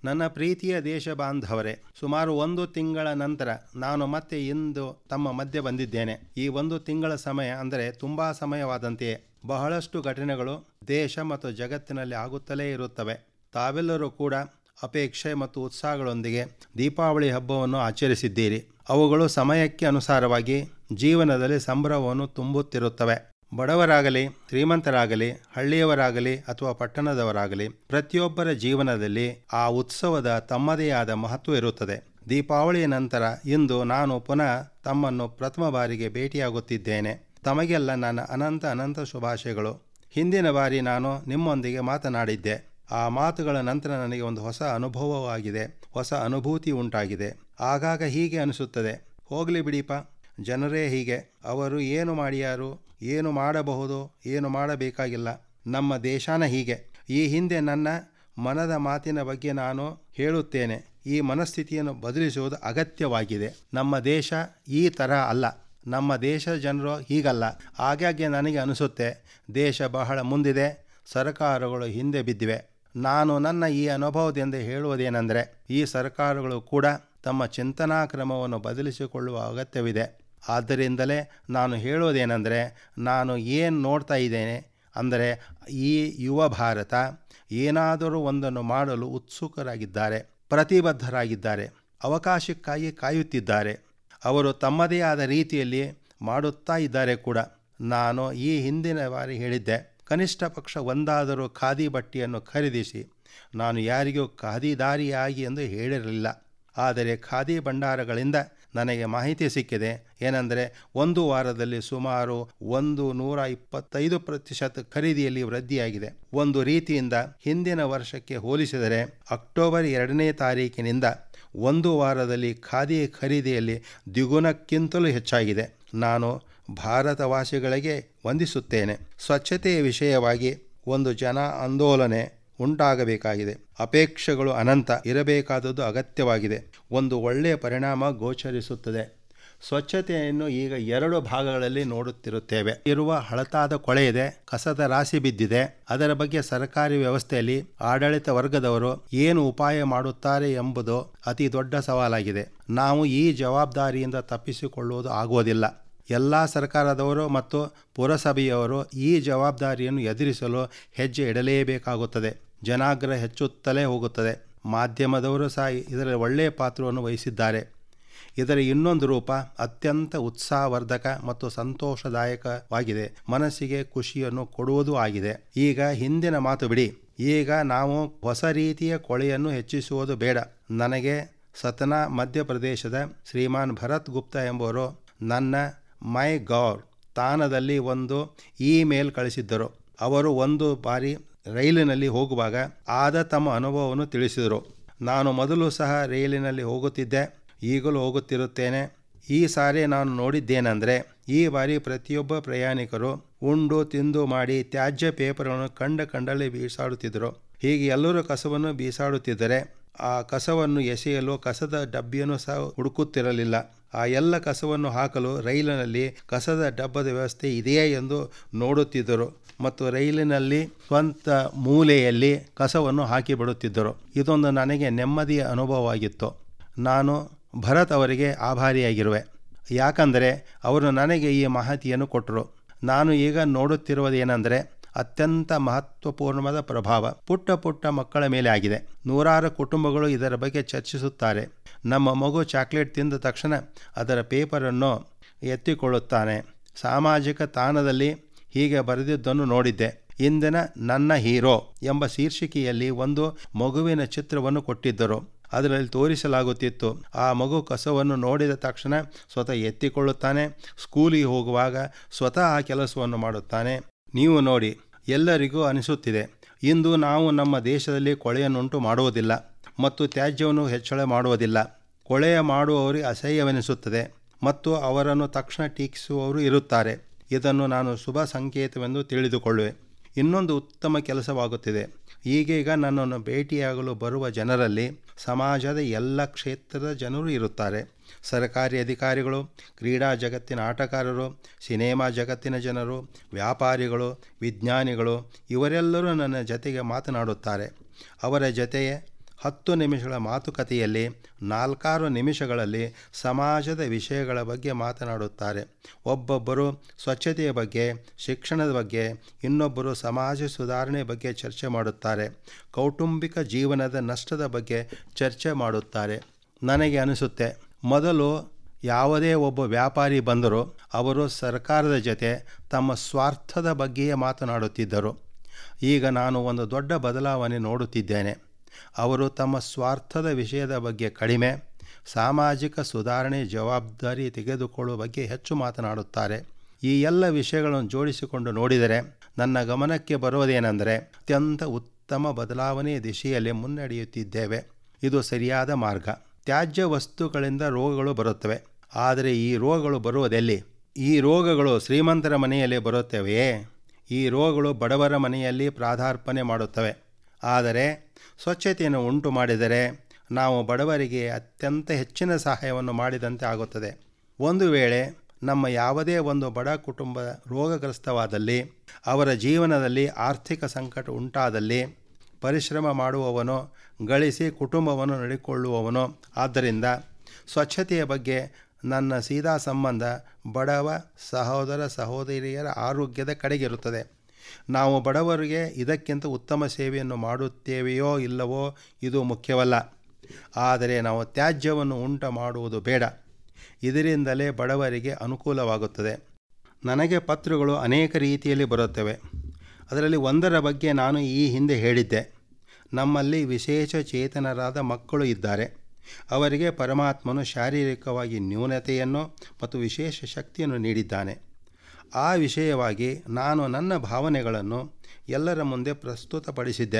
ನನ್ನ ಪ್ರೀತಿಯ ದೇಶ ಬಾಂಧವರೇ ಸುಮಾರು ಒಂದು ತಿಂಗಳ ನಂತರ ನಾನು ಮತ್ತೆ ಇಂದು ತಮ್ಮ ಮಧ್ಯೆ ಬಂದಿದ್ದೇನೆ ಈ ಒಂದು ತಿಂಗಳ ಸಮಯ ಅಂದರೆ ತುಂಬ ಸಮಯವಾದಂತೆಯೇ ಬಹಳಷ್ಟು ಘಟನೆಗಳು ದೇಶ ಮತ್ತು ಜಗತ್ತಿನಲ್ಲಿ ಆಗುತ್ತಲೇ ಇರುತ್ತವೆ ತಾವೆಲ್ಲರೂ ಕೂಡ ಅಪೇಕ್ಷೆ ಮತ್ತು ಉತ್ಸಾಹಗಳೊಂದಿಗೆ ದೀಪಾವಳಿ ಹಬ್ಬವನ್ನು ಆಚರಿಸಿದ್ದೀರಿ ಅವುಗಳು ಸಮಯಕ್ಕೆ ಅನುಸಾರವಾಗಿ ಜೀವನದಲ್ಲಿ ಸಂಭ್ರಮವನ್ನು ತುಂಬುತ್ತಿರುತ್ತವೆ ಬಡವರಾಗಲಿ ಶ್ರೀಮಂತರಾಗಲಿ ಹಳ್ಳಿಯವರಾಗಲಿ ಅಥವಾ ಪಟ್ಟಣದವರಾಗಲಿ ಪ್ರತಿಯೊಬ್ಬರ ಜೀವನದಲ್ಲಿ ಆ ಉತ್ಸವದ ತಮ್ಮದೇ ಆದ ಮಹತ್ವ ಇರುತ್ತದೆ ದೀಪಾವಳಿಯ ನಂತರ ಇಂದು ನಾನು ಪುನಃ ತಮ್ಮನ್ನು ಪ್ರಥಮ ಬಾರಿಗೆ ಭೇಟಿಯಾಗುತ್ತಿದ್ದೇನೆ ತಮಗೆಲ್ಲ ನನ್ನ ಅನಂತ ಅನಂತ ಶುಭಾಶಯಗಳು ಹಿಂದಿನ ಬಾರಿ ನಾನು ನಿಮ್ಮೊಂದಿಗೆ ಮಾತನಾಡಿದ್ದೆ ಆ ಮಾತುಗಳ ನಂತರ ನನಗೆ ಒಂದು ಹೊಸ ಅನುಭವವಾಗಿದೆ ಹೊಸ ಅನುಭೂತಿ ಉಂಟಾಗಿದೆ ಆಗಾಗ ಹೀಗೆ ಅನಿಸುತ್ತದೆ ಹೋಗಲಿ ಬಿಡಿಪ ಜನರೇ ಹೀಗೆ ಅವರು ಏನು ಮಾಡಿಯಾರು ಏನು ಮಾಡಬಹುದು ಏನು ಮಾಡಬೇಕಾಗಿಲ್ಲ ನಮ್ಮ ದೇಶನ ಹೀಗೆ ಈ ಹಿಂದೆ ನನ್ನ ಮನದ ಮಾತಿನ ಬಗ್ಗೆ ನಾನು ಹೇಳುತ್ತೇನೆ ಈ ಮನಸ್ಥಿತಿಯನ್ನು ಬದಲಿಸುವುದು ಅಗತ್ಯವಾಗಿದೆ ನಮ್ಮ ದೇಶ ಈ ಥರ ಅಲ್ಲ ನಮ್ಮ ದೇಶ ಜನರು ಹೀಗಲ್ಲ ಆಗಾಗ್ಗೆ ನನಗೆ ಅನಿಸುತ್ತೆ ದೇಶ ಬಹಳ ಮುಂದಿದೆ ಸರ್ಕಾರಗಳು ಹಿಂದೆ ಬಿದ್ದಿವೆ ನಾನು ನನ್ನ ಈ ಅನುಭವದಿಂದ ಹೇಳುವುದೇನೆಂದರೆ ಈ ಸರ್ಕಾರಗಳು ಕೂಡ ತಮ್ಮ ಚಿಂತನಾ ಕ್ರಮವನ್ನು ಬದಲಿಸಿಕೊಳ್ಳುವ ಅಗತ್ಯವಿದೆ ಆದ್ದರಿಂದಲೇ ನಾನು ಹೇಳೋದೇನೆಂದರೆ ನಾನು ಏನು ನೋಡ್ತಾ ಇದ್ದೇನೆ ಅಂದರೆ ಈ ಯುವ ಭಾರತ ಏನಾದರೂ ಒಂದನ್ನು ಮಾಡಲು ಉತ್ಸುಕರಾಗಿದ್ದಾರೆ ಪ್ರತಿಬದ್ಧರಾಗಿದ್ದಾರೆ ಅವಕಾಶಕ್ಕಾಗಿ ಕಾಯುತ್ತಿದ್ದಾರೆ ಅವರು ತಮ್ಮದೇ ಆದ ರೀತಿಯಲ್ಲಿ ಮಾಡುತ್ತಾ ಇದ್ದಾರೆ ಕೂಡ ನಾನು ಈ ಹಿಂದಿನ ಬಾರಿ ಹೇಳಿದ್ದೆ ಕನಿಷ್ಠ ಪಕ್ಷ ಒಂದಾದರೂ ಖಾದಿ ಬಟ್ಟೆಯನ್ನು ಖರೀದಿಸಿ ನಾನು ಯಾರಿಗೂ ಖಾದಿದಾರಿಯಾಗಿ ಎಂದು ಹೇಳಿರಲಿಲ್ಲ ಆದರೆ ಖಾದಿ ಭಂಡಾರಗಳಿಂದ ನನಗೆ ಮಾಹಿತಿ ಸಿಕ್ಕಿದೆ ಏನೆಂದರೆ ಒಂದು ವಾರದಲ್ಲಿ ಸುಮಾರು ಒಂದು ನೂರ ಇಪ್ಪತ್ತೈದು ಪ್ರತಿಶತ ಖರೀದಿಯಲ್ಲಿ ವೃದ್ಧಿಯಾಗಿದೆ ಒಂದು ರೀತಿಯಿಂದ ಹಿಂದಿನ ವರ್ಷಕ್ಕೆ ಹೋಲಿಸಿದರೆ ಅಕ್ಟೋಬರ್ ಎರಡನೇ ತಾರೀಕಿನಿಂದ ಒಂದು ವಾರದಲ್ಲಿ ಖಾದಿ ಖರೀದಿಯಲ್ಲಿ ದ್ವಿಗುಣಕ್ಕಿಂತಲೂ ಹೆಚ್ಚಾಗಿದೆ ನಾನು ಭಾರತವಾಸಿಗಳಿಗೆ ವಂದಿಸುತ್ತೇನೆ ಸ್ವಚ್ಛತೆಯ ವಿಷಯವಾಗಿ ಒಂದು ಜನ ಆಂದೋಲನೆ ಉಂಟಾಗಬೇಕಾಗಿದೆ ಅಪೇಕ್ಷೆಗಳು ಅನಂತ ಇರಬೇಕಾದದ್ದು ಅಗತ್ಯವಾಗಿದೆ ಒಂದು ಒಳ್ಳೆಯ ಪರಿಣಾಮ ಗೋಚರಿಸುತ್ತದೆ ಸ್ವಚ್ಛತೆಯನ್ನು ಈಗ ಎರಡು ಭಾಗಗಳಲ್ಲಿ ನೋಡುತ್ತಿರುತ್ತೇವೆ ಇರುವ ಹಳತಾದ ಕೊಳೆ ಇದೆ ಕಸದ ರಾಶಿ ಬಿದ್ದಿದೆ ಅದರ ಬಗ್ಗೆ ಸರ್ಕಾರಿ ವ್ಯವಸ್ಥೆಯಲ್ಲಿ ಆಡಳಿತ ವರ್ಗದವರು ಏನು ಉಪಾಯ ಮಾಡುತ್ತಾರೆ ಎಂಬುದು ಅತಿ ದೊಡ್ಡ ಸವಾಲಾಗಿದೆ ನಾವು ಈ ಜವಾಬ್ದಾರಿಯಿಂದ ತಪ್ಪಿಸಿಕೊಳ್ಳುವುದು ಆಗುವುದಿಲ್ಲ ಎಲ್ಲ ಸರ್ಕಾರದವರು ಮತ್ತು ಪುರಸಭೆಯವರು ಈ ಜವಾಬ್ದಾರಿಯನ್ನು ಎದುರಿಸಲು ಹೆಜ್ಜೆ ಇಡಲೇಬೇಕಾಗುತ್ತದೆ ಜನಾಗ್ರಹ ಹೆಚ್ಚುತ್ತಲೇ ಹೋಗುತ್ತದೆ ಮಾಧ್ಯಮದವರು ಸಹ ಇದರ ಒಳ್ಳೆಯ ಪಾತ್ರವನ್ನು ವಹಿಸಿದ್ದಾರೆ ಇದರ ಇನ್ನೊಂದು ರೂಪ ಅತ್ಯಂತ ಉತ್ಸಾಹವರ್ಧಕ ಮತ್ತು ಸಂತೋಷದಾಯಕವಾಗಿದೆ ಮನಸ್ಸಿಗೆ ಖುಷಿಯನ್ನು ಕೊಡುವುದೂ ಆಗಿದೆ ಈಗ ಹಿಂದಿನ ಮಾತು ಬಿಡಿ ಈಗ ನಾವು ಹೊಸ ರೀತಿಯ ಕೊಳೆಯನ್ನು ಹೆಚ್ಚಿಸುವುದು ಬೇಡ ನನಗೆ ಸತನಾ ಮಧ್ಯಪ್ರದೇಶದ ಶ್ರೀಮಾನ್ ಭರತ್ ಗುಪ್ತಾ ಎಂಬುವರು ನನ್ನ ಮೈ ಗೌರ್ ತಾಣದಲ್ಲಿ ಒಂದು ಇಮೇಲ್ ಕಳಿಸಿದ್ದರು ಅವರು ಒಂದು ಬಾರಿ ರೈಲಿನಲ್ಲಿ ಹೋಗುವಾಗ ಆದ ತಮ್ಮ ಅನುಭವವನ್ನು ತಿಳಿಸಿದರು ನಾನು ಮೊದಲು ಸಹ ರೈಲಿನಲ್ಲಿ ಹೋಗುತ್ತಿದ್ದೆ ಈಗಲೂ ಹೋಗುತ್ತಿರುತ್ತೇನೆ ಈ ಸಾರಿ ನಾನು ನೋಡಿದ್ದೇನೆಂದರೆ ಈ ಬಾರಿ ಪ್ರತಿಯೊಬ್ಬ ಪ್ರಯಾಣಿಕರು ಉಂಡು ತಿಂದು ಮಾಡಿ ತ್ಯಾಜ್ಯ ಪೇಪರ್ಗಳನ್ನು ಕಂಡ ಕಂಡಲ್ಲಿ ಬೀಸಾಡುತ್ತಿದ್ದರು ಹೀಗೆ ಎಲ್ಲರೂ ಕಸವನ್ನು ಬೀಸಾಡುತ್ತಿದ್ದರೆ ಆ ಕಸವನ್ನು ಎಸೆಯಲು ಕಸದ ಡಬ್ಬಿಯನ್ನು ಸಹ ಹುಡುಕುತ್ತಿರಲಿಲ್ಲ ಆ ಎಲ್ಲ ಕಸವನ್ನು ಹಾಕಲು ರೈಲಿನಲ್ಲಿ ಕಸದ ಡಬ್ಬದ ವ್ಯವಸ್ಥೆ ಇದೆಯೇ ಎಂದು ನೋಡುತ್ತಿದ್ದರು ಮತ್ತು ರೈಲಿನಲ್ಲಿ ಸ್ವಂತ ಮೂಲೆಯಲ್ಲಿ ಕಸವನ್ನು ಹಾಕಿಬಿಡುತ್ತಿದ್ದರು ಇದೊಂದು ನನಗೆ ನೆಮ್ಮದಿಯ ಅನುಭವವಾಗಿತ್ತು ನಾನು ಭರತ್ ಅವರಿಗೆ ಆಭಾರಿಯಾಗಿರುವೆ ಯಾಕಂದರೆ ಅವರು ನನಗೆ ಈ ಮಾಹಿತಿಯನ್ನು ಕೊಟ್ಟರು ನಾನು ಈಗ ನೋಡುತ್ತಿರುವುದೇನೆಂದರೆ ಅತ್ಯಂತ ಮಹತ್ವಪೂರ್ಣವಾದ ಪ್ರಭಾವ ಪುಟ್ಟ ಪುಟ್ಟ ಮಕ್ಕಳ ಮೇಲೆ ಆಗಿದೆ ನೂರಾರು ಕುಟುಂಬಗಳು ಇದರ ಬಗ್ಗೆ ಚರ್ಚಿಸುತ್ತಾರೆ ನಮ್ಮ ಮಗು ಚಾಕ್ಲೇಟ್ ತಿಂದ ತಕ್ಷಣ ಅದರ ಪೇಪರನ್ನು ಎತ್ತಿಕೊಳ್ಳುತ್ತಾನೆ ಸಾಮಾಜಿಕ ತಾಣದಲ್ಲಿ ಹೀಗೆ ಬರೆದಿದ್ದನ್ನು ನೋಡಿದ್ದೆ ಇಂದಿನ ನನ್ನ ಹೀರೋ ಎಂಬ ಶೀರ್ಷಿಕೆಯಲ್ಲಿ ಒಂದು ಮಗುವಿನ ಚಿತ್ರವನ್ನು ಕೊಟ್ಟಿದ್ದರು ಅದರಲ್ಲಿ ತೋರಿಸಲಾಗುತ್ತಿತ್ತು ಆ ಮಗು ಕಸವನ್ನು ನೋಡಿದ ತಕ್ಷಣ ಸ್ವತಃ ಎತ್ತಿಕೊಳ್ಳುತ್ತಾನೆ ಸ್ಕೂಲಿಗೆ ಹೋಗುವಾಗ ಸ್ವತಃ ಆ ಕೆಲಸವನ್ನು ಮಾಡುತ್ತಾನೆ ನೀವು ನೋಡಿ ಎಲ್ಲರಿಗೂ ಅನಿಸುತ್ತಿದೆ ಇಂದು ನಾವು ನಮ್ಮ ದೇಶದಲ್ಲಿ ಕೊಳೆಯನ್ನುಂಟು ಮಾಡುವುದಿಲ್ಲ ಮತ್ತು ತ್ಯಾಜ್ಯವನ್ನು ಹೆಚ್ಚಳ ಮಾಡುವುದಿಲ್ಲ ಕೊಳೆಯ ಮಾಡುವವರಿಗೆ ಅಸಹ್ಯವೆನಿಸುತ್ತದೆ ಮತ್ತು ಅವರನ್ನು ತಕ್ಷಣ ಟೀಕಿಸುವವರು ಇರುತ್ತಾರೆ ಇದನ್ನು ನಾನು ಶುಭ ಸಂಕೇತವೆಂದು ತಿಳಿದುಕೊಳ್ಳುವೆ ಇನ್ನೊಂದು ಉತ್ತಮ ಕೆಲಸವಾಗುತ್ತಿದೆ ಈಗೀಗ ನನ್ನನ್ನು ಭೇಟಿಯಾಗಲು ಬರುವ ಜನರಲ್ಲಿ ಸಮಾಜದ ಎಲ್ಲ ಕ್ಷೇತ್ರದ ಜನರು ಇರುತ್ತಾರೆ ಸರ್ಕಾರಿ ಅಧಿಕಾರಿಗಳು ಕ್ರೀಡಾ ಜಗತ್ತಿನ ಆಟಗಾರರು ಸಿನಿಮಾ ಜಗತ್ತಿನ ಜನರು ವ್ಯಾಪಾರಿಗಳು ವಿಜ್ಞಾನಿಗಳು ಇವರೆಲ್ಲರೂ ನನ್ನ ಜತೆಗೆ ಮಾತನಾಡುತ್ತಾರೆ ಅವರ ಜತೆಯೇ ಹತ್ತು ನಿಮಿಷಗಳ ಮಾತುಕತೆಯಲ್ಲಿ ನಾಲ್ಕಾರು ನಿಮಿಷಗಳಲ್ಲಿ ಸಮಾಜದ ವಿಷಯಗಳ ಬಗ್ಗೆ ಮಾತನಾಡುತ್ತಾರೆ ಒಬ್ಬೊಬ್ಬರು ಸ್ವಚ್ಛತೆಯ ಬಗ್ಗೆ ಶಿಕ್ಷಣದ ಬಗ್ಗೆ ಇನ್ನೊಬ್ಬರು ಸಮಾಜ ಸುಧಾರಣೆ ಬಗ್ಗೆ ಚರ್ಚೆ ಮಾಡುತ್ತಾರೆ ಕೌಟುಂಬಿಕ ಜೀವನದ ನಷ್ಟದ ಬಗ್ಗೆ ಚರ್ಚೆ ಮಾಡುತ್ತಾರೆ ನನಗೆ ಅನಿಸುತ್ತೆ ಮೊದಲು ಯಾವುದೇ ಒಬ್ಬ ವ್ಯಾಪಾರಿ ಬಂದರೂ ಅವರು ಸರ್ಕಾರದ ಜೊತೆ ತಮ್ಮ ಸ್ವಾರ್ಥದ ಬಗ್ಗೆಯೇ ಮಾತನಾಡುತ್ತಿದ್ದರು ಈಗ ನಾನು ಒಂದು ದೊಡ್ಡ ಬದಲಾವಣೆ ನೋಡುತ್ತಿದ್ದೇನೆ ಅವರು ತಮ್ಮ ಸ್ವಾರ್ಥದ ವಿಷಯದ ಬಗ್ಗೆ ಕಡಿಮೆ ಸಾಮಾಜಿಕ ಸುಧಾರಣೆ ಜವಾಬ್ದಾರಿ ತೆಗೆದುಕೊಳ್ಳುವ ಬಗ್ಗೆ ಹೆಚ್ಚು ಮಾತನಾಡುತ್ತಾರೆ ಈ ಎಲ್ಲ ವಿಷಯಗಳನ್ನು ಜೋಡಿಸಿಕೊಂಡು ನೋಡಿದರೆ ನನ್ನ ಗಮನಕ್ಕೆ ಬರುವುದೇನೆಂದರೆ ಅತ್ಯಂತ ಉತ್ತಮ ಬದಲಾವಣೆಯ ದಿಶೆಯಲ್ಲಿ ಮುನ್ನಡೆಯುತ್ತಿದ್ದೇವೆ ಇದು ಸರಿಯಾದ ಮಾರ್ಗ ತ್ಯಾಜ್ಯ ವಸ್ತುಗಳಿಂದ ರೋಗಗಳು ಬರುತ್ತವೆ ಆದರೆ ಈ ರೋಗಗಳು ಬರುವುದೆಲ್ಲಿ ಈ ರೋಗಗಳು ಶ್ರೀಮಂತರ ಮನೆಯಲ್ಲಿ ಬರುತ್ತವೆಯೇ ಈ ರೋಗಗಳು ಬಡವರ ಮನೆಯಲ್ಲಿ ಪ್ರಾಧಾರ್ಪಣೆ ಮಾಡುತ್ತವೆ ಆದರೆ ಸ್ವಚ್ಛತೆಯನ್ನು ಉಂಟು ಮಾಡಿದರೆ ನಾವು ಬಡವರಿಗೆ ಅತ್ಯಂತ ಹೆಚ್ಚಿನ ಸಹಾಯವನ್ನು ಮಾಡಿದಂತೆ ಆಗುತ್ತದೆ ಒಂದು ವೇಳೆ ನಮ್ಮ ಯಾವುದೇ ಒಂದು ಬಡ ಕುಟುಂಬ ರೋಗಗ್ರಸ್ತವಾದಲ್ಲಿ ಅವರ ಜೀವನದಲ್ಲಿ ಆರ್ಥಿಕ ಸಂಕಟ ಉಂಟಾದಲ್ಲಿ ಪರಿಶ್ರಮ ಮಾಡುವವನು ಗಳಿಸಿ ಕುಟುಂಬವನ್ನು ನಡೆಕೊಳ್ಳುವವನು ಆದ್ದರಿಂದ ಸ್ವಚ್ಛತೆಯ ಬಗ್ಗೆ ನನ್ನ ಸೀದಾ ಸಂಬಂಧ ಬಡವ ಸಹೋದರ ಸಹೋದರಿಯರ ಆರೋಗ್ಯದ ಕಡೆಗಿರುತ್ತದೆ ನಾವು ಬಡವರಿಗೆ ಇದಕ್ಕಿಂತ ಉತ್ತಮ ಸೇವೆಯನ್ನು ಮಾಡುತ್ತೇವೆಯೋ ಇಲ್ಲವೋ ಇದು ಮುಖ್ಯವಲ್ಲ ಆದರೆ ನಾವು ತ್ಯಾಜ್ಯವನ್ನು ಉಂಟು ಮಾಡುವುದು ಬೇಡ ಇದರಿಂದಲೇ ಬಡವರಿಗೆ ಅನುಕೂಲವಾಗುತ್ತದೆ ನನಗೆ ಪತ್ರಗಳು ಅನೇಕ ರೀತಿಯಲ್ಲಿ ಬರುತ್ತವೆ ಅದರಲ್ಲಿ ಒಂದರ ಬಗ್ಗೆ ನಾನು ಈ ಹಿಂದೆ ಹೇಳಿದ್ದೆ ನಮ್ಮಲ್ಲಿ ವಿಶೇಷ ಚೇತನರಾದ ಮಕ್ಕಳು ಇದ್ದಾರೆ ಅವರಿಗೆ ಪರಮಾತ್ಮನು ಶಾರೀರಿಕವಾಗಿ ನ್ಯೂನತೆಯನ್ನು ಮತ್ತು ವಿಶೇಷ ಶಕ್ತಿಯನ್ನು ನೀಡಿದ್ದಾನೆ ಆ ವಿಷಯವಾಗಿ ನಾನು ನನ್ನ ಭಾವನೆಗಳನ್ನು ಎಲ್ಲರ ಮುಂದೆ ಪ್ರಸ್ತುತಪಡಿಸಿದ್ದೆ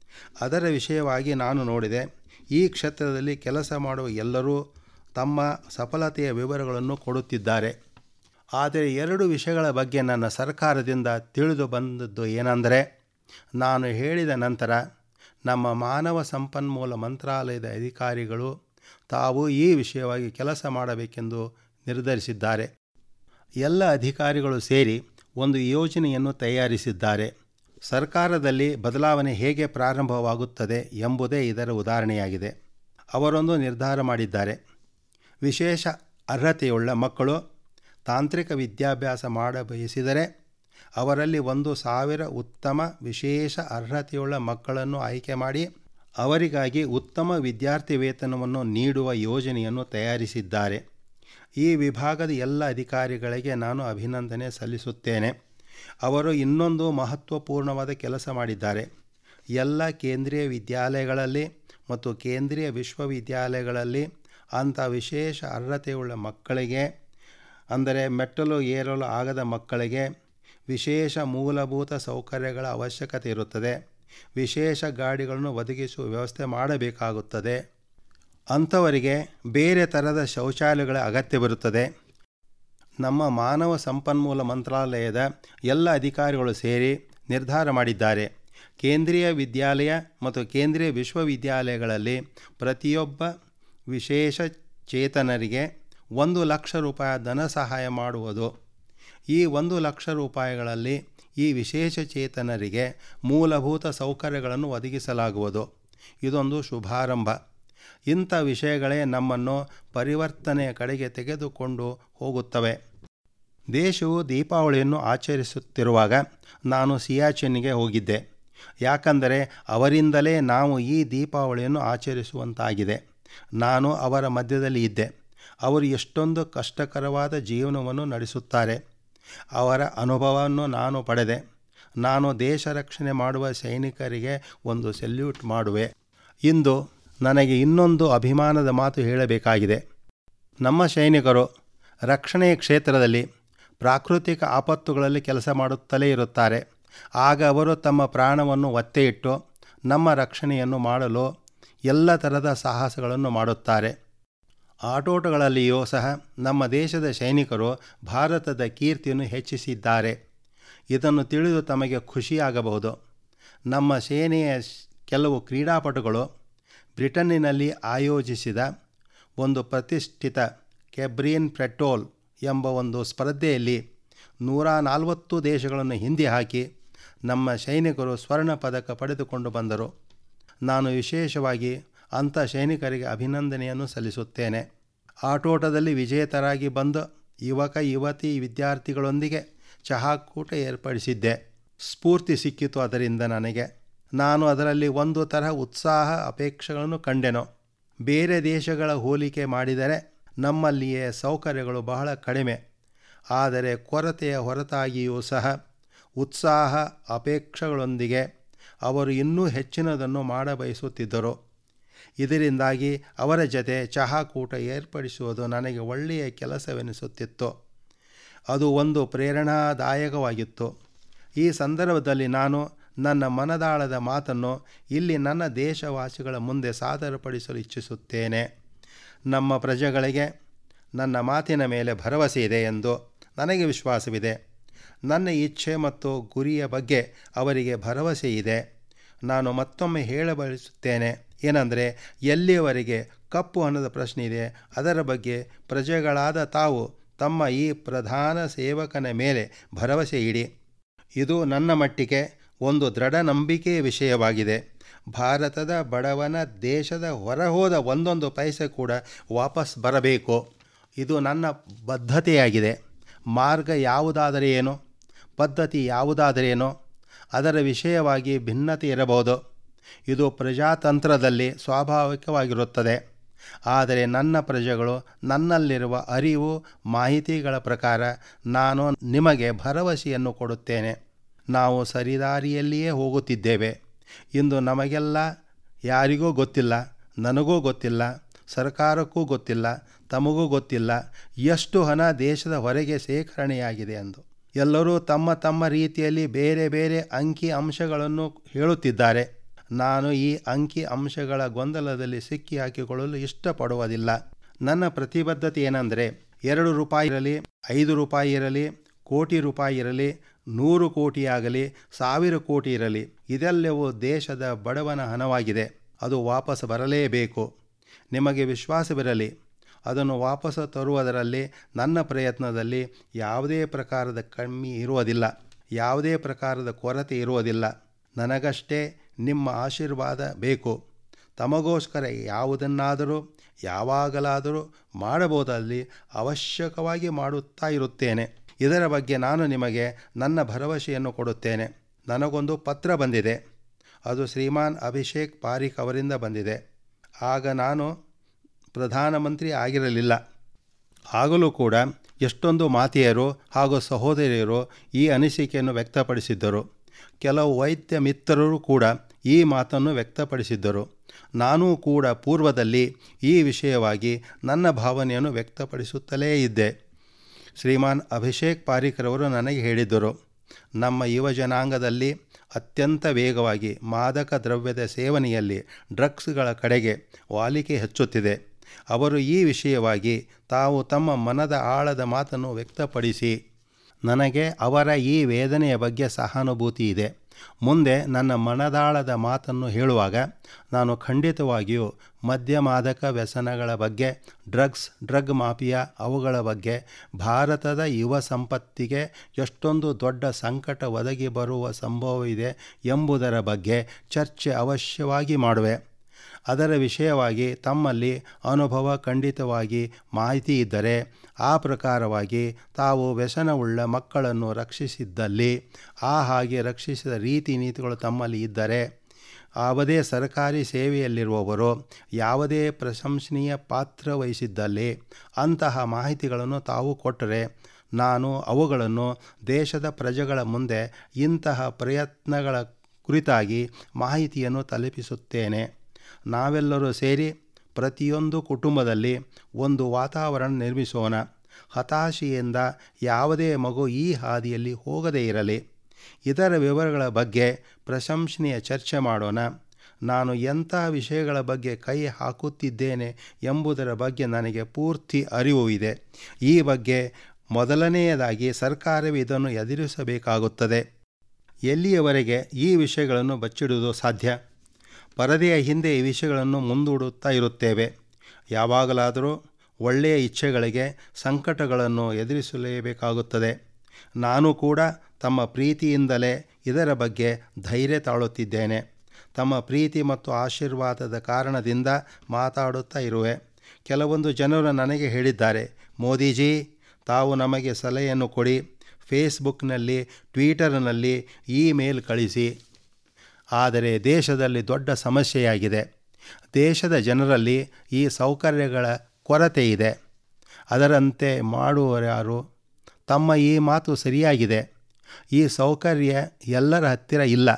ಅದರ ವಿಷಯವಾಗಿ ನಾನು ನೋಡಿದೆ ಈ ಕ್ಷೇತ್ರದಲ್ಲಿ ಕೆಲಸ ಮಾಡುವ ಎಲ್ಲರೂ ತಮ್ಮ ಸಫಲತೆಯ ವಿವರಗಳನ್ನು ಕೊಡುತ್ತಿದ್ದಾರೆ ಆದರೆ ಎರಡು ವಿಷಯಗಳ ಬಗ್ಗೆ ನನ್ನ ಸರ್ಕಾರದಿಂದ ತಿಳಿದು ಬಂದದ್ದು ಏನೆಂದರೆ ನಾನು ಹೇಳಿದ ನಂತರ ನಮ್ಮ ಮಾನವ ಸಂಪನ್ಮೂಲ ಮಂತ್ರಾಲಯದ ಅಧಿಕಾರಿಗಳು ತಾವು ಈ ವಿಷಯವಾಗಿ ಕೆಲಸ ಮಾಡಬೇಕೆಂದು ನಿರ್ಧರಿಸಿದ್ದಾರೆ ಎಲ್ಲ ಅಧಿಕಾರಿಗಳು ಸೇರಿ ಒಂದು ಯೋಜನೆಯನ್ನು ತಯಾರಿಸಿದ್ದಾರೆ ಸರ್ಕಾರದಲ್ಲಿ ಬದಲಾವಣೆ ಹೇಗೆ ಪ್ರಾರಂಭವಾಗುತ್ತದೆ ಎಂಬುದೇ ಇದರ ಉದಾಹರಣೆಯಾಗಿದೆ ಅವರೊಂದು ನಿರ್ಧಾರ ಮಾಡಿದ್ದಾರೆ ವಿಶೇಷ ಅರ್ಹತೆಯುಳ್ಳ ಮಕ್ಕಳು ತಾಂತ್ರಿಕ ವಿದ್ಯಾಭ್ಯಾಸ ಮಾಡಬಯಸಿದರೆ ಅವರಲ್ಲಿ ಒಂದು ಸಾವಿರ ಉತ್ತಮ ವಿಶೇಷ ಅರ್ಹತೆಯುಳ್ಳ ಮಕ್ಕಳನ್ನು ಆಯ್ಕೆ ಮಾಡಿ ಅವರಿಗಾಗಿ ಉತ್ತಮ ವಿದ್ಯಾರ್ಥಿ ವೇತನವನ್ನು ನೀಡುವ ಯೋಜನೆಯನ್ನು ತಯಾರಿಸಿದ್ದಾರೆ ಈ ವಿಭಾಗದ ಎಲ್ಲ ಅಧಿಕಾರಿಗಳಿಗೆ ನಾನು ಅಭಿನಂದನೆ ಸಲ್ಲಿಸುತ್ತೇನೆ ಅವರು ಇನ್ನೊಂದು ಮಹತ್ವಪೂರ್ಣವಾದ ಕೆಲಸ ಮಾಡಿದ್ದಾರೆ ಎಲ್ಲ ಕೇಂದ್ರೀಯ ವಿದ್ಯಾಲಯಗಳಲ್ಲಿ ಮತ್ತು ಕೇಂದ್ರೀಯ ವಿಶ್ವವಿದ್ಯಾಲಯಗಳಲ್ಲಿ ಅಂಥ ವಿಶೇಷ ಅರ್ಹತೆಯುಳ್ಳ ಮಕ್ಕಳಿಗೆ ಅಂದರೆ ಮೆಟ್ಟಲು ಏರಲು ಆಗದ ಮಕ್ಕಳಿಗೆ ವಿಶೇಷ ಮೂಲಭೂತ ಸೌಕರ್ಯಗಳ ಅವಶ್ಯಕತೆ ಇರುತ್ತದೆ ವಿಶೇಷ ಗಾಡಿಗಳನ್ನು ಒದಗಿಸುವ ವ್ಯವಸ್ಥೆ ಮಾಡಬೇಕಾಗುತ್ತದೆ ಅಂಥವರಿಗೆ ಬೇರೆ ಥರದ ಶೌಚಾಲಯಗಳ ಅಗತ್ಯ ಬರುತ್ತದೆ ನಮ್ಮ ಮಾನವ ಸಂಪನ್ಮೂಲ ಮಂತ್ರಾಲಯದ ಎಲ್ಲ ಅಧಿಕಾರಿಗಳು ಸೇರಿ ನಿರ್ಧಾರ ಮಾಡಿದ್ದಾರೆ ಕೇಂದ್ರೀಯ ವಿದ್ಯಾಲಯ ಮತ್ತು ಕೇಂದ್ರೀಯ ವಿಶ್ವವಿದ್ಯಾಲಯಗಳಲ್ಲಿ ಪ್ರತಿಯೊಬ್ಬ ವಿಶೇಷ ಚೇತನರಿಗೆ ಒಂದು ಲಕ್ಷ ರೂಪಾಯಿ ಧನ ಸಹಾಯ ಮಾಡುವುದು ಈ ಒಂದು ಲಕ್ಷ ರೂಪಾಯಿಗಳಲ್ಲಿ ಈ ವಿಶೇಷ ಚೇತನರಿಗೆ ಮೂಲಭೂತ ಸೌಕರ್ಯಗಳನ್ನು ಒದಗಿಸಲಾಗುವುದು ಇದೊಂದು ಶುಭಾರಂಭ ಇಂಥ ವಿಷಯಗಳೇ ನಮ್ಮನ್ನು ಪರಿವರ್ತನೆಯ ಕಡೆಗೆ ತೆಗೆದುಕೊಂಡು ಹೋಗುತ್ತವೆ ದೇಶವು ದೀಪಾವಳಿಯನ್ನು ಆಚರಿಸುತ್ತಿರುವಾಗ ನಾನು ಸಿಯಾಚಿನ್ಗೆ ಹೋಗಿದ್ದೆ ಯಾಕಂದರೆ ಅವರಿಂದಲೇ ನಾವು ಈ ದೀಪಾವಳಿಯನ್ನು ಆಚರಿಸುವಂತಾಗಿದೆ ನಾನು ಅವರ ಮಧ್ಯದಲ್ಲಿ ಇದ್ದೆ ಅವರು ಎಷ್ಟೊಂದು ಕಷ್ಟಕರವಾದ ಜೀವನವನ್ನು ನಡೆಸುತ್ತಾರೆ ಅವರ ಅನುಭವವನ್ನು ನಾನು ಪಡೆದೆ ನಾನು ದೇಶ ರಕ್ಷಣೆ ಮಾಡುವ ಸೈನಿಕರಿಗೆ ಒಂದು ಸೆಲ್ಯೂಟ್ ಮಾಡುವೆ ಇಂದು ನನಗೆ ಇನ್ನೊಂದು ಅಭಿಮಾನದ ಮಾತು ಹೇಳಬೇಕಾಗಿದೆ ನಮ್ಮ ಸೈನಿಕರು ರಕ್ಷಣೆಯ ಕ್ಷೇತ್ರದಲ್ಲಿ ಪ್ರಾಕೃತಿಕ ಆಪತ್ತುಗಳಲ್ಲಿ ಕೆಲಸ ಮಾಡುತ್ತಲೇ ಇರುತ್ತಾರೆ ಆಗ ಅವರು ತಮ್ಮ ಪ್ರಾಣವನ್ನು ಒತ್ತೆ ಇಟ್ಟು ನಮ್ಮ ರಕ್ಷಣೆಯನ್ನು ಮಾಡಲು ಎಲ್ಲ ಥರದ ಸಾಹಸಗಳನ್ನು ಮಾಡುತ್ತಾರೆ ಆಟೋಟಗಳಲ್ಲಿಯೂ ಸಹ ನಮ್ಮ ದೇಶದ ಸೈನಿಕರು ಭಾರತದ ಕೀರ್ತಿಯನ್ನು ಹೆಚ್ಚಿಸಿದ್ದಾರೆ ಇದನ್ನು ತಿಳಿದು ತಮಗೆ ಖುಷಿಯಾಗಬಹುದು ನಮ್ಮ ಸೇನೆಯ ಕೆಲವು ಕ್ರೀಡಾಪಟುಗಳು ಬ್ರಿಟನ್ನಿನಲ್ಲಿ ಆಯೋಜಿಸಿದ ಒಂದು ಪ್ರತಿಷ್ಠಿತ ಕೆಬ್ರಿಯನ್ ಪೆಟ್ರೋಲ್ ಎಂಬ ಒಂದು ಸ್ಪರ್ಧೆಯಲ್ಲಿ ನೂರ ನಲವತ್ತು ದೇಶಗಳನ್ನು ಹಿಂದೆ ಹಾಕಿ ನಮ್ಮ ಸೈನಿಕರು ಸ್ವರ್ಣ ಪದಕ ಪಡೆದುಕೊಂಡು ಬಂದರು ನಾನು ವಿಶೇಷವಾಗಿ ಅಂಥ ಸೈನಿಕರಿಗೆ ಅಭಿನಂದನೆಯನ್ನು ಸಲ್ಲಿಸುತ್ತೇನೆ ಆಟೋಟದಲ್ಲಿ ವಿಜೇತರಾಗಿ ಬಂದ ಯುವಕ ಯುವತಿ ವಿದ್ಯಾರ್ಥಿಗಳೊಂದಿಗೆ ಚಹಾಕೂಟ ಏರ್ಪಡಿಸಿದ್ದೆ ಸ್ಫೂರ್ತಿ ಸಿಕ್ಕಿತು ಅದರಿಂದ ನನಗೆ ನಾನು ಅದರಲ್ಲಿ ಒಂದು ತರಹ ಉತ್ಸಾಹ ಅಪೇಕ್ಷೆಗಳನ್ನು ಕಂಡೆನು ಬೇರೆ ದೇಶಗಳ ಹೋಲಿಕೆ ಮಾಡಿದರೆ ನಮ್ಮಲ್ಲಿಯೇ ಸೌಕರ್ಯಗಳು ಬಹಳ ಕಡಿಮೆ ಆದರೆ ಕೊರತೆಯ ಹೊರತಾಗಿಯೂ ಸಹ ಉತ್ಸಾಹ ಅಪೇಕ್ಷೆಗಳೊಂದಿಗೆ ಅವರು ಇನ್ನೂ ಹೆಚ್ಚಿನದನ್ನು ಮಾಡಬಯಸುತ್ತಿದ್ದರು ಇದರಿಂದಾಗಿ ಅವರ ಜತೆ ಚಹಾಕೂಟ ಏರ್ಪಡಿಸುವುದು ನನಗೆ ಒಳ್ಳೆಯ ಕೆಲಸವೆನಿಸುತ್ತಿತ್ತು ಅದು ಒಂದು ಪ್ರೇರಣಾದಾಯಕವಾಗಿತ್ತು ಈ ಸಂದರ್ಭದಲ್ಲಿ ನಾನು ನನ್ನ ಮನದಾಳದ ಮಾತನ್ನು ಇಲ್ಲಿ ನನ್ನ ದೇಶವಾಸಿಗಳ ಮುಂದೆ ಸಾದರಪಡಿಸಲು ಇಚ್ಛಿಸುತ್ತೇನೆ ನಮ್ಮ ಪ್ರಜೆಗಳಿಗೆ ನನ್ನ ಮಾತಿನ ಮೇಲೆ ಭರವಸೆ ಇದೆ ಎಂದು ನನಗೆ ವಿಶ್ವಾಸವಿದೆ ನನ್ನ ಇಚ್ಛೆ ಮತ್ತು ಗುರಿಯ ಬಗ್ಗೆ ಅವರಿಗೆ ಭರವಸೆ ಇದೆ ನಾನು ಮತ್ತೊಮ್ಮೆ ಹೇಳಬಯಸುತ್ತೇನೆ ಏನಂದರೆ ಎಲ್ಲಿಯವರೆಗೆ ಕಪ್ಪು ಹಣದ ಪ್ರಶ್ನೆ ಇದೆ ಅದರ ಬಗ್ಗೆ ಪ್ರಜೆಗಳಾದ ತಾವು ತಮ್ಮ ಈ ಪ್ರಧಾನ ಸೇವಕನ ಮೇಲೆ ಭರವಸೆ ಇಡಿ ಇದು ನನ್ನ ಮಟ್ಟಿಗೆ ಒಂದು ದೃಢ ನಂಬಿಕೆಯ ವಿಷಯವಾಗಿದೆ ಭಾರತದ ಬಡವನ ದೇಶದ ಹೊರಹೋದ ಒಂದೊಂದು ಪೈಸೆ ಕೂಡ ವಾಪಸ್ ಬರಬೇಕು ಇದು ನನ್ನ ಬದ್ಧತೆಯಾಗಿದೆ ಮಾರ್ಗ ಯಾವುದಾದರೆ ಏನು ಪದ್ಧತಿ ಯಾವುದಾದರೇನೋ ಅದರ ವಿಷಯವಾಗಿ ಭಿನ್ನತೆ ಇರಬಹುದು ಇದು ಪ್ರಜಾತಂತ್ರದಲ್ಲಿ ಸ್ವಾಭಾವಿಕವಾಗಿರುತ್ತದೆ ಆದರೆ ನನ್ನ ಪ್ರಜೆಗಳು ನನ್ನಲ್ಲಿರುವ ಅರಿವು ಮಾಹಿತಿಗಳ ಪ್ರಕಾರ ನಾನು ನಿಮಗೆ ಭರವಸೆಯನ್ನು ಕೊಡುತ್ತೇನೆ ನಾವು ಸರಿದಾರಿಯಲ್ಲಿಯೇ ಹೋಗುತ್ತಿದ್ದೇವೆ ಇಂದು ನಮಗೆಲ್ಲ ಯಾರಿಗೂ ಗೊತ್ತಿಲ್ಲ ನನಗೂ ಗೊತ್ತಿಲ್ಲ ಸರ್ಕಾರಕ್ಕೂ ಗೊತ್ತಿಲ್ಲ ತಮಗೂ ಗೊತ್ತಿಲ್ಲ ಎಷ್ಟು ಹಣ ದೇಶದ ಹೊರಗೆ ಸೇಖರಣೆಯಾಗಿದೆ ಎಂದು ಎಲ್ಲರೂ ತಮ್ಮ ತಮ್ಮ ರೀತಿಯಲ್ಲಿ ಬೇರೆ ಬೇರೆ ಅಂಕಿ ಅಂಶಗಳನ್ನು ಹೇಳುತ್ತಿದ್ದಾರೆ ನಾನು ಈ ಅಂಕಿ ಅಂಶಗಳ ಗೊಂದಲದಲ್ಲಿ ಸಿಕ್ಕಿ ಹಾಕಿಕೊಳ್ಳಲು ಇಷ್ಟಪಡುವುದಿಲ್ಲ ನನ್ನ ಪ್ರತಿಬದ್ಧತೆ ಏನೆಂದರೆ ಎರಡು ರೂಪಾಯಿ ಇರಲಿ ಐದು ರೂಪಾಯಿ ಇರಲಿ ಕೋಟಿ ರೂಪಾಯಿ ಇರಲಿ ನೂರು ಕೋಟಿಯಾಗಲಿ ಸಾವಿರ ಕೋಟಿ ಇರಲಿ ಇದೆಲ್ಲವೂ ದೇಶದ ಬಡವನ ಹಣವಾಗಿದೆ ಅದು ವಾಪಸ್ ಬರಲೇಬೇಕು ನಿಮಗೆ ವಿಶ್ವಾಸವಿರಲಿ ಅದನ್ನು ವಾಪಸ್ಸು ತರುವುದರಲ್ಲಿ ನನ್ನ ಪ್ರಯತ್ನದಲ್ಲಿ ಯಾವುದೇ ಪ್ರಕಾರದ ಕಮ್ಮಿ ಇರುವುದಿಲ್ಲ ಯಾವುದೇ ಪ್ರಕಾರದ ಕೊರತೆ ಇರುವುದಿಲ್ಲ ನನಗಷ್ಟೇ ನಿಮ್ಮ ಆಶೀರ್ವಾದ ಬೇಕು ತಮಗೋಸ್ಕರ ಯಾವುದನ್ನಾದರೂ ಯಾವಾಗಲಾದರೂ ಮಾಡಬಹುದಲ್ಲಿ ಅವಶ್ಯಕವಾಗಿ ಮಾಡುತ್ತಾ ಇರುತ್ತೇನೆ ಇದರ ಬಗ್ಗೆ ನಾನು ನಿಮಗೆ ನನ್ನ ಭರವಸೆಯನ್ನು ಕೊಡುತ್ತೇನೆ ನನಗೊಂದು ಪತ್ರ ಬಂದಿದೆ ಅದು ಶ್ರೀಮಾನ್ ಅಭಿಷೇಕ್ ಪಾರಿಕ್ ಅವರಿಂದ ಬಂದಿದೆ ಆಗ ನಾನು ಪ್ರಧಾನಮಂತ್ರಿ ಆಗಿರಲಿಲ್ಲ ಆಗಲೂ ಕೂಡ ಎಷ್ಟೊಂದು ಮಾತೆಯರು ಹಾಗೂ ಸಹೋದರಿಯರು ಈ ಅನಿಸಿಕೆಯನ್ನು ವ್ಯಕ್ತಪಡಿಸಿದ್ದರು ಕೆಲವು ವೈದ್ಯ ಮಿತ್ರರು ಕೂಡ ಈ ಮಾತನ್ನು ವ್ಯಕ್ತಪಡಿಸಿದ್ದರು ನಾನೂ ಕೂಡ ಪೂರ್ವದಲ್ಲಿ ಈ ವಿಷಯವಾಗಿ ನನ್ನ ಭಾವನೆಯನ್ನು ವ್ಯಕ್ತಪಡಿಸುತ್ತಲೇ ಇದ್ದೆ ಶ್ರೀಮಾನ್ ಅಭಿಷೇಕ್ ಪಾರಿಕ್ರವರು ನನಗೆ ಹೇಳಿದ್ದರು ನಮ್ಮ ಯುವ ಜನಾಂಗದಲ್ಲಿ ಅತ್ಯಂತ ವೇಗವಾಗಿ ಮಾದಕ ದ್ರವ್ಯದ ಸೇವನೆಯಲ್ಲಿ ಡ್ರಗ್ಸ್ಗಳ ಕಡೆಗೆ ವಾಲಿಕೆ ಹೆಚ್ಚುತ್ತಿದೆ ಅವರು ಈ ವಿಷಯವಾಗಿ ತಾವು ತಮ್ಮ ಮನದ ಆಳದ ಮಾತನ್ನು ವ್ಯಕ್ತಪಡಿಸಿ ನನಗೆ ಅವರ ಈ ವೇದನೆಯ ಬಗ್ಗೆ ಸಹಾನುಭೂತಿ ಇದೆ ಮುಂದೆ ನನ್ನ ಮನದಾಳದ ಮಾತನ್ನು ಹೇಳುವಾಗ ನಾನು ಖಂಡಿತವಾಗಿಯೂ ಮದ್ಯ ಮಾದಕ ವ್ಯಸನಗಳ ಬಗ್ಗೆ ಡ್ರಗ್ಸ್ ಡ್ರಗ್ ಮಾಫಿಯಾ ಅವುಗಳ ಬಗ್ಗೆ ಭಾರತದ ಯುವ ಸಂಪತ್ತಿಗೆ ಎಷ್ಟೊಂದು ದೊಡ್ಡ ಸಂಕಟ ಒದಗಿ ಬರುವ ಸಂಭವವಿದೆ ಎಂಬುದರ ಬಗ್ಗೆ ಚರ್ಚೆ ಅವಶ್ಯವಾಗಿ ಮಾಡುವೆ ಅದರ ವಿಷಯವಾಗಿ ತಮ್ಮಲ್ಲಿ ಅನುಭವ ಖಂಡಿತವಾಗಿ ಮಾಹಿತಿ ಇದ್ದರೆ ಆ ಪ್ರಕಾರವಾಗಿ ತಾವು ವ್ಯಸನವುಳ್ಳ ಮಕ್ಕಳನ್ನು ರಕ್ಷಿಸಿದ್ದಲ್ಲಿ ಆ ಹಾಗೆ ರಕ್ಷಿಸಿದ ರೀತಿ ನೀತಿಗಳು ತಮ್ಮಲ್ಲಿ ಇದ್ದರೆ ಯಾವುದೇ ಸರ್ಕಾರಿ ಸೇವೆಯಲ್ಲಿರುವವರು ಯಾವುದೇ ಪ್ರಶಂಸನೀಯ ಪಾತ್ರ ವಹಿಸಿದ್ದಲ್ಲಿ ಅಂತಹ ಮಾಹಿತಿಗಳನ್ನು ತಾವು ಕೊಟ್ಟರೆ ನಾನು ಅವುಗಳನ್ನು ದೇಶದ ಪ್ರಜೆಗಳ ಮುಂದೆ ಇಂತಹ ಪ್ರಯತ್ನಗಳ ಕುರಿತಾಗಿ ಮಾಹಿತಿಯನ್ನು ತಲುಪಿಸುತ್ತೇನೆ ನಾವೆಲ್ಲರೂ ಸೇರಿ ಪ್ರತಿಯೊಂದು ಕುಟುಂಬದಲ್ಲಿ ಒಂದು ವಾತಾವರಣ ನಿರ್ಮಿಸೋಣ ಹತಾಶೆಯಿಂದ ಯಾವುದೇ ಮಗು ಈ ಹಾದಿಯಲ್ಲಿ ಹೋಗದೇ ಇರಲಿ ಇದರ ವಿವರಗಳ ಬಗ್ಗೆ ಪ್ರಶಂಸನೀಯ ಚರ್ಚೆ ಮಾಡೋಣ ನಾನು ಎಂಥ ವಿಷಯಗಳ ಬಗ್ಗೆ ಕೈ ಹಾಕುತ್ತಿದ್ದೇನೆ ಎಂಬುದರ ಬಗ್ಗೆ ನನಗೆ ಪೂರ್ತಿ ಅರಿವು ಇದೆ ಈ ಬಗ್ಗೆ ಮೊದಲನೆಯದಾಗಿ ಸರ್ಕಾರವೇ ಇದನ್ನು ಎದುರಿಸಬೇಕಾಗುತ್ತದೆ ಎಲ್ಲಿಯವರೆಗೆ ಈ ವಿಷಯಗಳನ್ನು ಬಚ್ಚಿಡುವುದು ಸಾಧ್ಯ ಪರದೆಯ ಹಿಂದೆ ಈ ವಿಷಯಗಳನ್ನು ಮುಂದೂಡುತ್ತಾ ಇರುತ್ತೇವೆ ಯಾವಾಗಲಾದರೂ ಒಳ್ಳೆಯ ಇಚ್ಛೆಗಳಿಗೆ ಸಂಕಟಗಳನ್ನು ಎದುರಿಸಲೇಬೇಕಾಗುತ್ತದೆ ನಾನು ಕೂಡ ತಮ್ಮ ಪ್ರೀತಿಯಿಂದಲೇ ಇದರ ಬಗ್ಗೆ ಧೈರ್ಯ ತಾಳುತ್ತಿದ್ದೇನೆ ತಮ್ಮ ಪ್ರೀತಿ ಮತ್ತು ಆಶೀರ್ವಾದದ ಕಾರಣದಿಂದ ಮಾತಾಡುತ್ತಾ ಇರುವೆ ಕೆಲವೊಂದು ಜನರು ನನಗೆ ಹೇಳಿದ್ದಾರೆ ಮೋದಿಜಿ ತಾವು ನಮಗೆ ಸಲಹೆಯನ್ನು ಕೊಡಿ ಫೇಸ್ಬುಕ್ನಲ್ಲಿ ಟ್ವೀಟರ್ನಲ್ಲಿ ಇಮೇಲ್ ಕಳಿಸಿ ಆದರೆ ದೇಶದಲ್ಲಿ ದೊಡ್ಡ ಸಮಸ್ಯೆಯಾಗಿದೆ ದೇಶದ ಜನರಲ್ಲಿ ಈ ಸೌಕರ್ಯಗಳ ಕೊರತೆ ಇದೆ ಅದರಂತೆ ಮಾಡುವರಾರು ತಮ್ಮ ಈ ಮಾತು ಸರಿಯಾಗಿದೆ ಈ ಸೌಕರ್ಯ ಎಲ್ಲರ ಹತ್ತಿರ ಇಲ್ಲ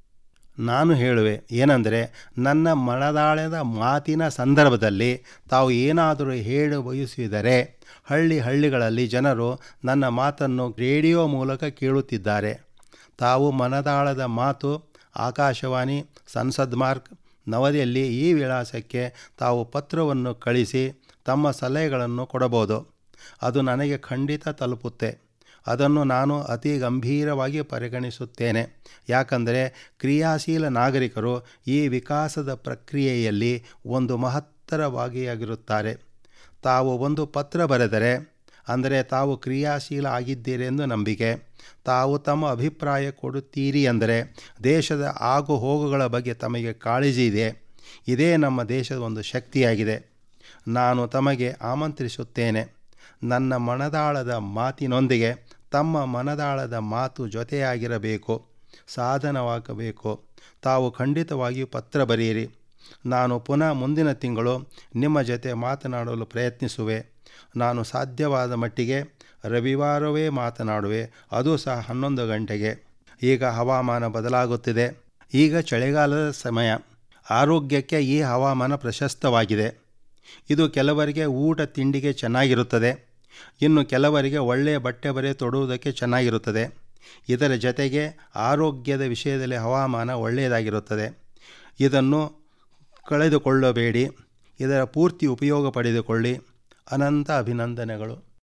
ನಾನು ಹೇಳುವೆ ಏನೆಂದರೆ ನನ್ನ ಮನದಾಳದ ಮಾತಿನ ಸಂದರ್ಭದಲ್ಲಿ ತಾವು ಏನಾದರೂ ಹೇಳ ಬಯಸಿದರೆ ಹಳ್ಳಿ ಹಳ್ಳಿಗಳಲ್ಲಿ ಜನರು ನನ್ನ ಮಾತನ್ನು ರೇಡಿಯೋ ಮೂಲಕ ಕೇಳುತ್ತಿದ್ದಾರೆ ತಾವು ಮನದಾಳದ ಮಾತು ಆಕಾಶವಾಣಿ ಸಂಸದ್ ಮಾರ್ಕ್ ನವದೆಹಲಿ ಈ ವಿಳಾಸಕ್ಕೆ ತಾವು ಪತ್ರವನ್ನು ಕಳಿಸಿ ತಮ್ಮ ಸಲಹೆಗಳನ್ನು ಕೊಡಬಹುದು ಅದು ನನಗೆ ಖಂಡಿತ ತಲುಪುತ್ತೆ ಅದನ್ನು ನಾನು ಅತಿ ಗಂಭೀರವಾಗಿ ಪರಿಗಣಿಸುತ್ತೇನೆ ಯಾಕಂದರೆ ಕ್ರಿಯಾಶೀಲ ನಾಗರಿಕರು ಈ ವಿಕಾಸದ ಪ್ರಕ್ರಿಯೆಯಲ್ಲಿ ಒಂದು ಮಹತ್ತರ ಭಾಗಿಯಾಗಿರುತ್ತಾರೆ ತಾವು ಒಂದು ಪತ್ರ ಬರೆದರೆ ಅಂದರೆ ತಾವು ಕ್ರಿಯಾಶೀಲ ಆಗಿದ್ದೀರೆಂದು ನಂಬಿಕೆ ತಾವು ತಮ್ಮ ಅಭಿಪ್ರಾಯ ಕೊಡುತ್ತೀರಿ ಅಂದರೆ ದೇಶದ ಆಗು ಹೋಗುಗಳ ಬಗ್ಗೆ ತಮಗೆ ಕಾಳಜಿ ಇದೆ ಇದೇ ನಮ್ಮ ದೇಶದ ಒಂದು ಶಕ್ತಿಯಾಗಿದೆ ನಾನು ತಮಗೆ ಆಮಂತ್ರಿಸುತ್ತೇನೆ ನನ್ನ ಮನದಾಳದ ಮಾತಿನೊಂದಿಗೆ ತಮ್ಮ ಮನದಾಳದ ಮಾತು ಜೊತೆಯಾಗಿರಬೇಕು ಸಾಧನವಾಗಬೇಕು ತಾವು ಖಂಡಿತವಾಗಿಯೂ ಪತ್ರ ಬರೆಯಿರಿ ನಾನು ಪುನಃ ಮುಂದಿನ ತಿಂಗಳು ನಿಮ್ಮ ಜೊತೆ ಮಾತನಾಡಲು ಪ್ರಯತ್ನಿಸುವೆ ನಾನು ಸಾಧ್ಯವಾದ ಮಟ್ಟಿಗೆ ರವಿವಾರವೇ ಮಾತನಾಡುವೆ ಅದು ಸಹ ಹನ್ನೊಂದು ಗಂಟೆಗೆ ಈಗ ಹವಾಮಾನ ಬದಲಾಗುತ್ತಿದೆ ಈಗ ಚಳಿಗಾಲದ ಸಮಯ ಆರೋಗ್ಯಕ್ಕೆ ಈ ಹವಾಮಾನ ಪ್ರಶಸ್ತವಾಗಿದೆ ಇದು ಕೆಲವರಿಗೆ ಊಟ ತಿಂಡಿಗೆ ಚೆನ್ನಾಗಿರುತ್ತದೆ ಇನ್ನು ಕೆಲವರಿಗೆ ಒಳ್ಳೆಯ ಬಟ್ಟೆ ಬರೆ ತೊಡುವುದಕ್ಕೆ ಚೆನ್ನಾಗಿರುತ್ತದೆ ಇದರ ಜೊತೆಗೆ ಆರೋಗ್ಯದ ವಿಷಯದಲ್ಲಿ ಹವಾಮಾನ ಒಳ್ಳೆಯದಾಗಿರುತ್ತದೆ ಇದನ್ನು ಕಳೆದುಕೊಳ್ಳಬೇಡಿ ಇದರ ಪೂರ್ತಿ ಉಪಯೋಗ ಪಡೆದುಕೊಳ್ಳಿ ಅನಂತ ಅಭಿನಂದನೆಗಳು